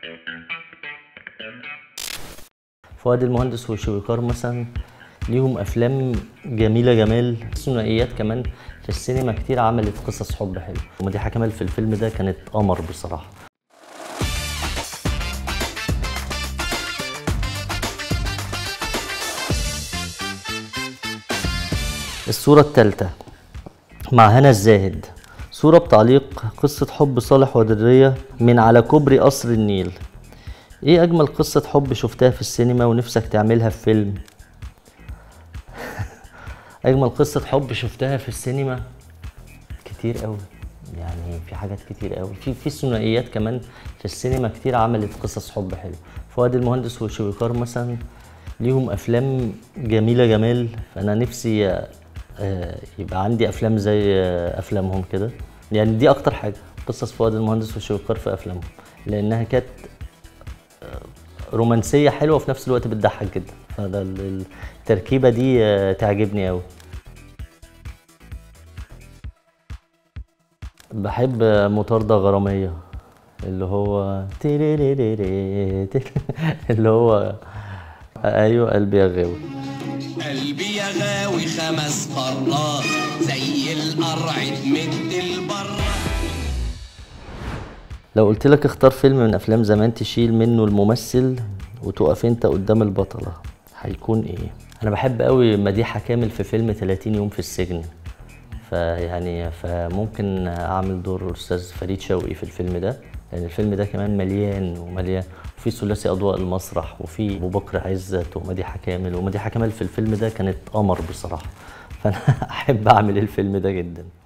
فؤاد المهندس وشويكار مثلا ليهم افلام جميله جمال ثنائيات كمان في السينما كتير عملت قصص حب حلوه ومديحه كمال في الفيلم ده كانت قمر بصراحه الصورة الثالثة مع هنا الزاهد صورة بتعليق قصة حب صالح ودرية من على كوبري قصر النيل ايه اجمل قصة حب شفتها في السينما ونفسك تعملها في فيلم اجمل قصة حب شفتها في السينما كتير قوي يعني في حاجات كتير قوي في في ثنائيات كمان في السينما كتير عملت قصص حب حلوه فؤاد المهندس وشويكار مثلا ليهم افلام جميله جمال فانا نفسي آه، يبقى عندي افلام زي آه، افلامهم كده يعني دي اكتر حاجه قصص فؤاد المهندس وشويكار في افلامهم لانها كانت رومانسيه حلوه وفي نفس الوقت بتضحك جدا فده ال- التركيبه دي آه، تعجبني قوي بحب مطاردة غرامية اللي هو تيريريري تير- اللي هو ايوه قلبي يا غاوي قلبي يا غاوي خمس مرات زي القرع تمد البرة لو قلت لك اختار فيلم من افلام زمان تشيل منه الممثل وتقف انت قدام البطلة هيكون ايه انا بحب قوي مديحة كامل في فيلم 30 يوم في السجن فيعني فممكن اعمل دور الاستاذ فريد شوقي في الفيلم ده لان الفيلم ده كمان مليان ومليان وفي ثلاثي اضواء المسرح وفي ابو بكر عزت ومديحة كامل ومديحة كامل في الفيلم ده كانت قمر بصراحة فانا احب اعمل الفيلم ده جدا